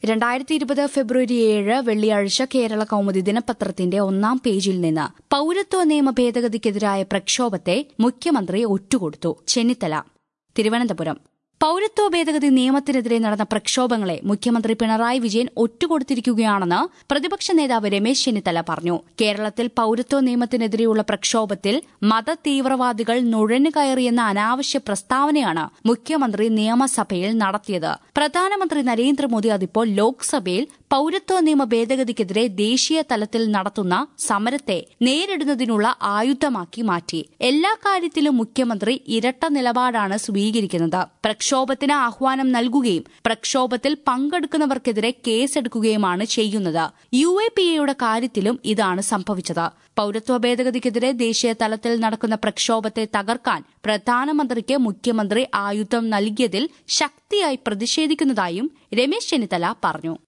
രണ്ടായിരത്തി ഇരുപത് ഫെബ്രുവരി ഏഴ് വെള്ളിയാഴ്ച കേരള കൌമുദി ദിനപത്രത്തിന്റെ ഒന്നാം പേജിൽ നിന്ന് പൌരത്വ നിയമ ഭേദഗതിക്കെതിരായ പ്രക്ഷോഭത്തെ മുഖ്യമന്ത്രി ഒറ്റുകൊടുത്തു ചെന്നിത്തല തിരുവനന്തപുരം പൌരത്വ ഭേദഗതി നിയമത്തിനെതിരെ നടന്ന പ്രക്ഷോഭങ്ങളെ മുഖ്യമന്ത്രി പിണറായി വിജയൻ ഒറ്റുകൊടുത്തിരിക്കുകയാണെന്ന് പ്രതിപക്ഷ നേതാവ് രമേശ് ചെന്നിത്തല പറഞ്ഞു കേരളത്തിൽ പൌരത്വ നിയമത്തിനെതിരെയുള്ള പ്രക്ഷോഭത്തിൽ മതതീവ്രവാദികൾ നുഴഞ്ഞുകയറിയെന്ന അനാവശ്യ പ്രസ്താവനയാണ് മുഖ്യമന്ത്രി നിയമസഭയിൽ നടത്തിയത് പ്രധാനമന്ത്രി നരേന്ദ്രമോദി അതിപ്പോൾ ലോക്സഭയിൽ പൌരത്വ നിയമ ഭേദഗതിക്കെതിരെ ദേശീയ തലത്തിൽ നടത്തുന്ന സമരത്തെ നേരിടുന്നതിനുള്ള ആയുധമാക്കി മാറ്റി എല്ലാ കാര്യത്തിലും മുഖ്യമന്ത്രി ഇരട്ട നിലപാടാണ് സ്വീകരിക്കുന്നത് പ്രക്ഷോഭത്തിന് ആഹ്വാനം നൽകുകയും പ്രക്ഷോഭത്തിൽ പങ്കെടുക്കുന്നവർക്കെതിരെ കേസെടുക്കുകയുമാണ് ചെയ്യുന്നത് യു എ പി എയുടെ കാര്യത്തിലും ഇതാണ് സംഭവിച്ചത് പൌരത്വ ഭേദഗതിക്കെതിരെ ദേശീയ തലത്തിൽ നടക്കുന്ന പ്രക്ഷോഭത്തെ തകർക്കാൻ പ്രധാനമന്ത്രിക്ക് മുഖ്യമന്ത്രി ആയുധം നൽകിയതിൽ ശക്തിയായി പ്രതിഷേധിക്കുന്നതായും രമേശ് ചെന്നിത്തല പറഞ്ഞു